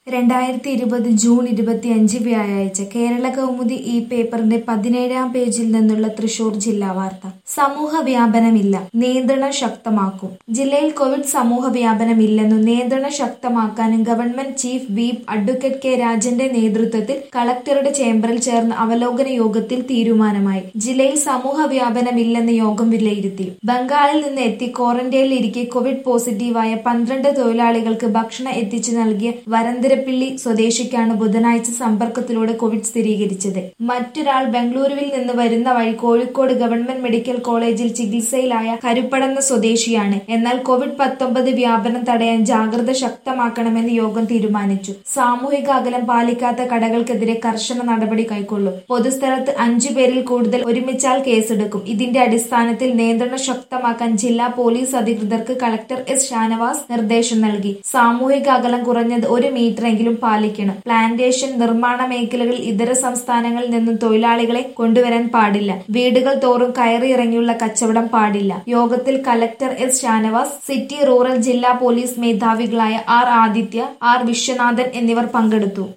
രണ്ടായിരത്തി ഇരുപത് ജൂൺ ഇരുപത്തിയഞ്ച് വ്യാഴാഴ്ച കേരള കൗമുദി ഈ പേപ്പറിന്റെ പതിനേഴാം പേജിൽ നിന്നുള്ള തൃശൂർ ജില്ലാ വാർത്ത സമൂഹ വ്യാപനമില്ല നിയന്ത്രണം ശക്തമാക്കും ജില്ലയിൽ കോവിഡ് സമൂഹ വ്യാപനമില്ലെന്നും നിയന്ത്രണം ശക്തമാക്കാനും government chief whip advocate K രാജന്റെ നേതൃത്വത്തിൽ കളക്ടറുടെ ചേംബറിൽ ചേർന്ന അവലോകന യോഗത്തിൽ തീരുമാനമായി ജില്ലയിൽ സമൂഹ വ്യാപനമില്ലെന്ന് യോഗം വിലയിരുത്തി ബംഗാളിൽ നിന്ന് എത്തി ക്വാറന്റൈനിലിരിക്കെ കോവിഡ് പോസിറ്റീവായ പന്ത്രണ്ട് തൊഴിലാളികൾക്ക് ഭക്ഷണം എത്തിച്ചു നൽകിയ വരന്തരപ്പിള്ളി സ്വദേശിക്കാണ് ബുധനാഴ്ച സമ്പർക്കത്തിലൂടെ കോവിഡ് സ്ഥിരീകരിച്ചത് മറ്റൊരാൾ ബംഗളൂരുവിൽ നിന്ന് വരുന്ന വഴി കോഴിക്കോട് ഗവൺമെന്റ് മെഡിക്കൽ കോളേജിൽ ചികിത്സയിലായ കരുപ്പടന്ന സ്വദേശിയാണ് എന്നാൽ കോവിഡ് പത്തൊമ്പത് വ്യാപനം തടയാൻ ജാഗ്രത ശക്തമാക്കണമെന്ന് യോഗം തീരുമാനിച്ചു സാമൂഹിക അകലം പാലിക്കാത്ത കടകൾക്കെതിരെ കർശന നടപടി കൈക്കൊള്ളും പൊതുസ്ഥലത്ത് അഞ്ചു പേരിൽ കൂടുതൽ ഒരുമിച്ചാൽ കേസെടുക്കും ഇതിന്റെ അടിസ്ഥാനത്തിൽ നിയന്ത്രണം ശക്തമാക്കാൻ ജില്ലാ പോലീസ് അധികൃതർക്ക് കളക്ടർ എസ് ഷാനവാസ് നിർദ്ദേശം നൽകി സാമൂഹിക അകലം കുറഞ്ഞത് ഒരു മീറ്ററെങ്കിലും പാലിക്കണം പ്ലാന്റേഷൻ നിർമ്മാണ മേഖലകളിൽ ഇതര സംസ്ഥാനങ്ങളിൽ നിന്നും തൊഴിലാളികളെ കൊണ്ടുവരാൻ പാടില്ല വീടുകൾ തോറും കയറിയിറങ്ങിയുള്ള കച്ചവടം പാടില്ല യോഗത്തിൽ collector S Shanavas city rural ജില്ലാ പോലീസ് മേധാവികളായ ആർ ആദിത്യ ആർ വിശ്വനാഥൻ എന്നിവർ പങ്കെടുത്തു